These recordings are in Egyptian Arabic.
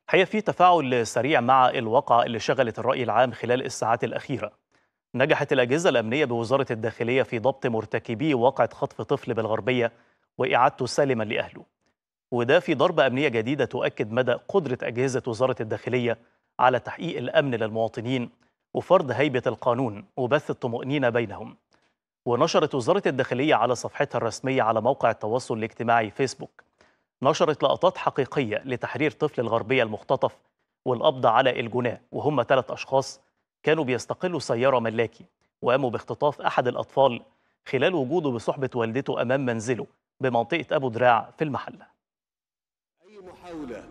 حقيقة في تفاعل سريع مع الواقعة اللي شغلت الرأي العام خلال الساعات الأخيرة نجحت الأجهزة الأمنية بوزارة الداخلية في ضبط مرتكبي واقعة خطف طفل بالغربية وإعادته سالما لأهله وده في ضربة أمنية جديدة تؤكد مدى قدرة أجهزة وزارة الداخلية على تحقيق الأمن للمواطنين وفرض هيبة القانون وبث الطمأنينة بينهم ونشرت وزارة الداخلية على صفحتها الرسمية على موقع التواصل الاجتماعي فيسبوك نشرت لقطات حقيقية لتحرير طفل الغربية المختطف والقبض على الجناه وهم ثلاث أشخاص كانوا بيستقلوا سيارة ملاكي وقاموا باختطاف أحد الأطفال خلال وجوده بصحبة والدته أمام منزله بمنطقة أبو دراع في المحلة أي محاولة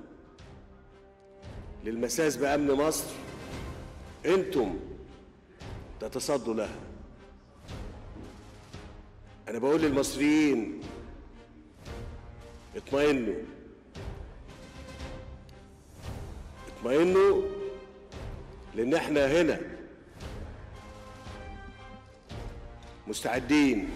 للمساس بأمن مصر أنتم تتصدوا لها أنا بقول للمصريين اطمئنوا اطمئنوا لأن احنا هنا مستعدين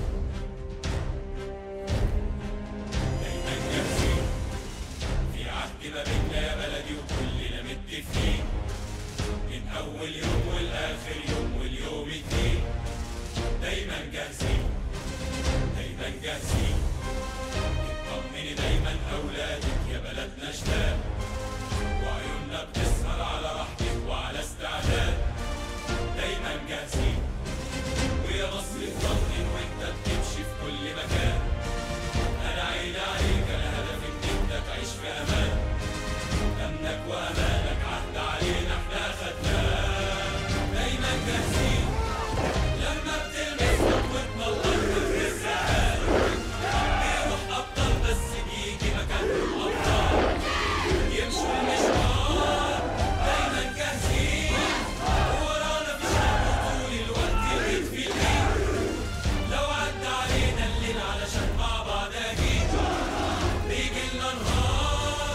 في عهد ما بينا يا بلدي وكلنا متفقين من أول يوم والآخر يوم واليوم اتنين دايما جاهزين دايما جاهزين اطمني دايما أولادك يا بلدنا اشتاق وعيوننا بتسهر على راحتك وعلى استعداد دايما جاهزين ويا مصر اطمن وانت بتمشي في كل مكان انا عيني عليك انا هدفي ان انت تعيش في امان امنك وامانك عهد علينا احنا اخدناه دايما جاهزين لما بتلمسك وتنور بتهز عالي بيروح ابطال بس بيجي مكانهم ابطال يمشوا المشوار دايما جاهزين ورانا في شعب طول الوقت بيت في الايد لو عدى علينا الليل علشان مع بعض اكيد بيجي لنا نهار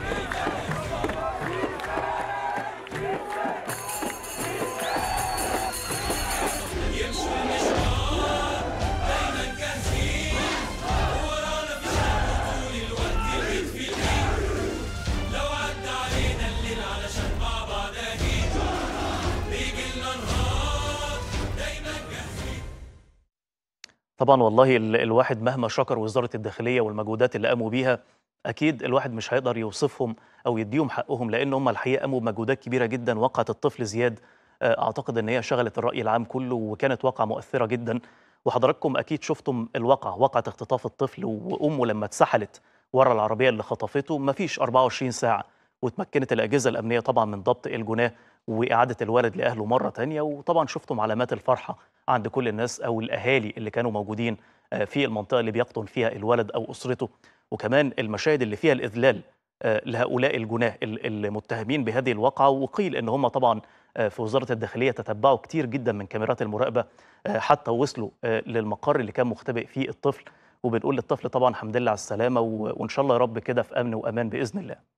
يمشوا المشوار دايما جاهزين ورانا في شعب طول الوقت بيت في الايد لو عدى علينا الليل علشان مع بعض اكيد بيجي لنا نهار دايما جاهزين طبعا والله ال- الواحد مهما شكر وزارة الداخلية والمجهودات اللي قاموا بيها أكيد الواحد مش هيقدر يوصفهم أو يديهم حقهم لأن هم الحقيقة قاموا بمجهودات كبيرة جدا وقعت الطفل زياد آه، أعتقد إن هي شغلت الرأي العام كله وكانت واقعة مؤثرة جدا وحضراتكم أكيد شفتم الواقعة واقعة اختطاف الطفل وأمه لما اتسحلت ورا العربية اللي خطفته مفيش 24 ساعة وتمكنت الأجهزة الأمنية طبعا من ضبط الجناه وإعادة الولد لأهله مرة تانية وطبعا شفتم علامات الفرحة عند كل الناس أو الأهالي اللي كانوا موجودين آه، في المنطقة اللي بيقطن فيها الولد أو أسرته وكمان المشاهد اللي فيها الإذلال آه، لهؤلاء الجناه ال- المتهمين بهذه الواقعة وقيل إن هم طبعا آه، في وزارة الداخلية تتبعوا كتير جدا من كاميرات المراقبة آه، حتى وصلوا آه، للمقر اللي كان مختبئ فيه الطفل وبنقول للطفل طبعا الحمد لله على السلامة و- وإن شاء الله يا رب كده في أمن وأمان بإذن الله